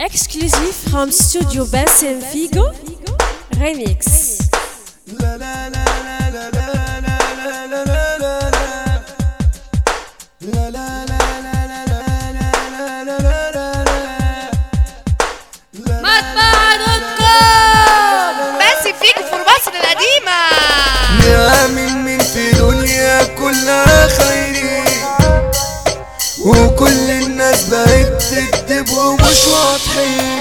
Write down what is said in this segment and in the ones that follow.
Exclusive from Studio Bass and Figo Remix. مطبعة دوت كوم بس فيك في مصر القديمة نعم من في دنيا كلها خيري وكل الناس بقت تكذب ومش واضحين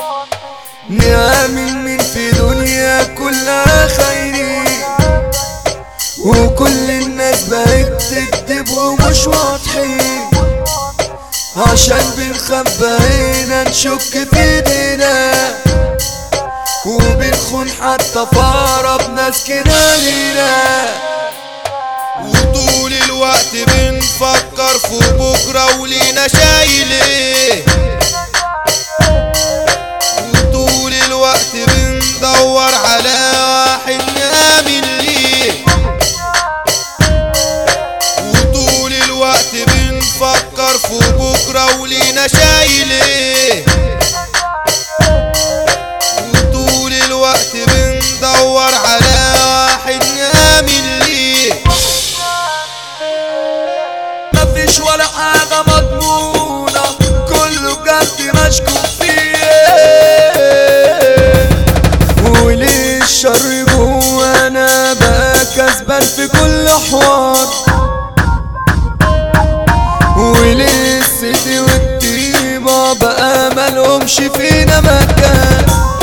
نعم من في دنيا كلها خيري وكل الناس بقت تكذب ومش واضحين عشان بنخبى هنا نشك في ايدينا وبنخون حتى في أقرب ناس كده لينا وطول الوقت بنفكر في بكرة ولينا شايل ايه وطول الوقت بندور على واحد نآمن ليه وطول الوقت بنفكر في بكرة ولينا شايل ايه وطول الوقت بندور على واحد نآمن ليه مفيش ولا حاجة مضمونة كله بجد مشكوك فيه وليه الشر جوانا بقى كسبان في كل حوار وليه السيدي والطيبة بقى ملهمش فينا مكان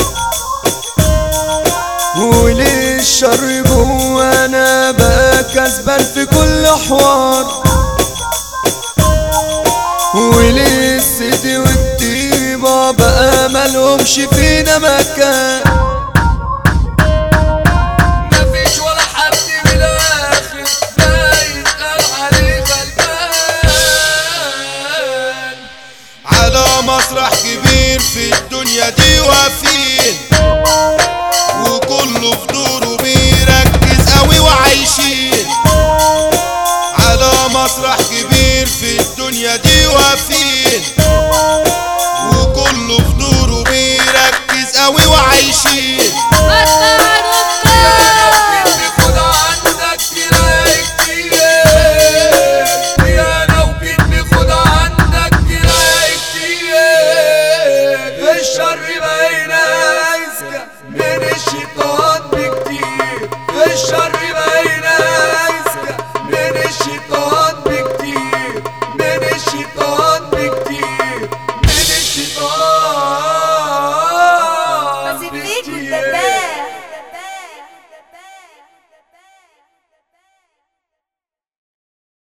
وليه الشر جوانا بقى كسبان في كل حوار وليه السيدي والطيبة بقى ملهمش فينا مكان مفيش ولا حد من الآخر لا يتقال عليه غلبان على مسرح كبير